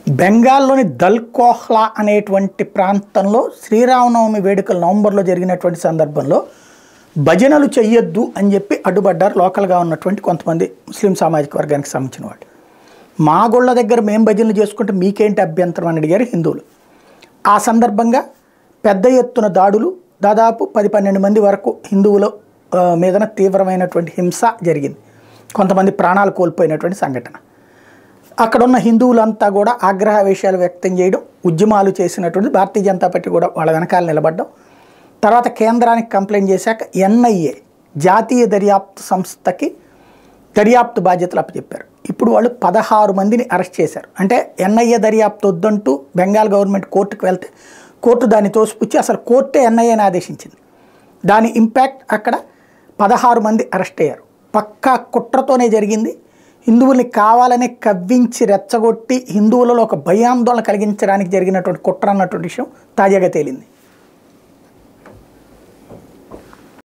బెంగాల్లోని దల్కోహ్లా అనేటువంటి ప్రాంతంలో శ్రీరామనవమి వేడుకలు నవంబర్లో జరిగినటువంటి సందర్భంలో భజనలు చెయ్యొద్దు అని చెప్పి అడ్డుపడ్డారు లోకల్గా ఉన్నటువంటి కొంతమంది ముస్లిం సామాజిక వర్గానికి సంబంధించిన వాళ్ళు మా గుళ్ళ దగ్గర మేము భజనలు చేసుకుంటే మీకేంటి అభ్యంతరం అని అడిగారు హిందువులు ఆ సందర్భంగా పెద్ద ఎత్తున దాడులు దాదాపు పది పన్నెండు మంది వరకు హిందువుల ఆ, మీదన తీవ్రమైనటువంటి హింస జరిగింది కొంతమంది ప్రాణాలు కోల్పోయినటువంటి సంఘటన అక్కడ ఉన్న హిందువులంతా కూడా ఆగ్రహవేశాలు వ్యక్తం చేయడం ఉద్యమాలు చేసినటువంటి భారతీయ జనతా పార్టీ కూడా వాళ్ళ వెనకాల నిలబడడం తర్వాత కేంద్రానికి కంప్లైంట్ చేశాక ఎన్ఐఏ జాతీయ దర్యాప్తు సంస్థకి దర్యాప్తు బాధ్యతలు అప్పచెప్పారు ఇప్పుడు వాళ్ళు పదహారు మందిని అరెస్ట్ చేశారు అంటే ఎన్ఐఏ దర్యాప్తు వద్దంటూ బెంగాల్ గవర్నమెంట్ కోర్టుకు వెళ్తే కోర్టు దాన్ని తోసిపుచ్చి అసలు కోర్టే ఎన్ఐఏని ఆదేశించింది దాని ఇంపాక్ట్ అక్కడ పదహారు మంది అరెస్ట్ అయ్యారు పక్కా కుట్రతోనే జరిగింది హిందువుల్ని కావాలనే కవ్వించి రెచ్చగొట్టి హిందువులలో ఒక భయాందోళన కలిగించడానికి జరిగినటువంటి కుట్ర అన్నటువంటి విషయం తాజాగా తేలింది